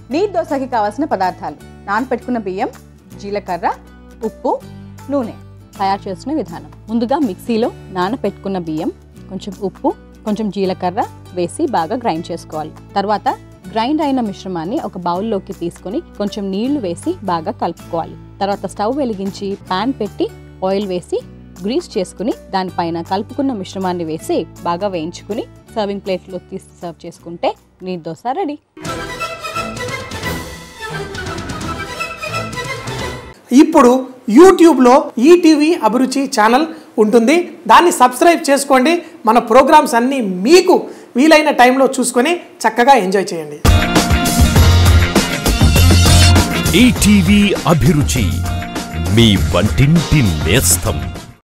నీటి దోశకి కావాల్సిన పదార్థాలు నానపెట్టుకున్న బియ్యం జీలకర్ర ఉప్పు నూనె తయారు చేసిన విధానం ముందుగా మిక్సీలో నానపెట్టుకున్న బియ్యం కొంచెం ఉప్పు కొంచెం జీలకర్ర వేసి బాగా గ్రైండ్ చేసుకోవాలి తర్వాత గ్రైండ్ అయిన మిశ్రమాన్ని ఒక బౌల్లోకి తీసుకొని కొంచెం నీళ్లు వేసి బాగా కలుపుకోవాలి తర్వాత స్టవ్ వెలిగించి పాన్ పెట్టి ఆయిల్ వేసి గ్రీస్ చేసుకుని దానిపైన కలుపుకున్న మిశ్రమాన్ని వేసి బాగా వేయించుకుని సర్వింగ్ ప్లేట్లో తీసి సర్వ్ చేసుకుంటే నీటి దోశ రెడీ ఇప్పుడు యూట్యూబ్లో ఈటీవీ అభిరుచి ఛానల్ ఉంటుంది దాన్ని సబ్స్క్రైబ్ చేసుకోండి మన ప్రోగ్రామ్స్ అన్నీ మీకు వీలైన టైంలో చూసుకొని చక్కగా ఎంజాయ్ చేయండి ఈటీవీ అభిరుచి మీ వంటింటి నేస్తం